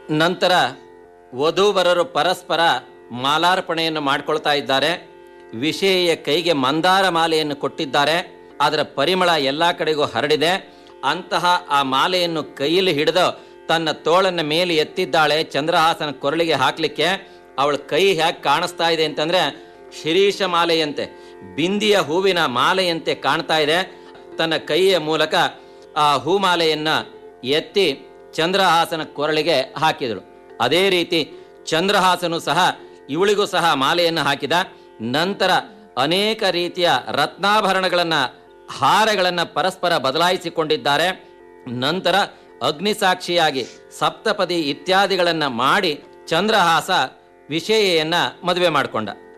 ನಂತರ ವಧೂವರರು ಪರಸ್ಪರ ಮಾಲಾರ್ಪಣೆಯನ್ನು ಮಾಡಿಕೊಳ್ತಾ ಇದ್ದಾರೆ ವಿಷಯ ಕೈಗೆ ಮಂದಾರ ಮಾಲೆಯನ್ನು ಕೊಟ್ಟಿದ್ದಾರೆ ಅದರ ಪರಿಮಳ ಎಲ್ಲ ಕಡೆಗೂ ಹರಡಿದೆ ಅಂತಹ ಆ ಮಾಲೆಯನ್ನು ಕೈಯಲ್ಲಿ ಹಿಡಿದು ತನ್ನ ತೋಳನ್ನ ಮೇಲೆ ಎತ್ತಿದ್ದಾಳೆ ಚಂದ್ರಹಾಸನ ಕೊರಳಿಗೆ ಹಾಕ್ಲಿಕ್ಕೆ ಅವಳ ಕೈ ಹೇಗೆ ಕಾಣಿಸ್ತಾ ಇದೆ ಅಂತಂದ್ರೆ ಶಿರೀಷ ಮಾಲೆಯಂತೆ ಬಿಂದಿಯ ಹೂವಿನ ಮಾಲೆಯಂತೆ ಕಾಣ್ತಾ ಇದೆ ತನ್ನ ಕೈಯ ಮೂಲಕ ಆ ಹೂಮಾಲೆಯನ್ನ ಎತ್ತಿ ಚಂದ್ರಹಾಸನ ಕೊರಳಿಗೆ ಹಾಕಿದಳು ಅದೇ ರೀತಿ ಚಂದ್ರಹಾಸನು ಸಹ ಇವಳಿಗೂ ಸಹ ಮಾಲೆಯನ್ನು ಹಾಕಿದ ನಂತರ ಅನೇಕ ರೀತಿಯ ರತ್ನಾಭರಣಗಳನ್ನ ಹಾರಗಳನ್ನ ಪರಸ್ಪರ ಬದಲಾಯಿಸಿಕೊಂಡಿದ್ದಾರೆ ನಂತರ ಅಗ್ನಿಸಾಕ್ಷಿಯಾಗಿ ಸಪ್ತಪದಿ ಇತ್ಯಾದಿಗಳನ್ನ ಮಾಡಿ ಚಂದ್ರಹಾಸ ವಿಷಯೆಯನ್ನ ಮದುವೆ ಮಾಡಿಕೊಂಡ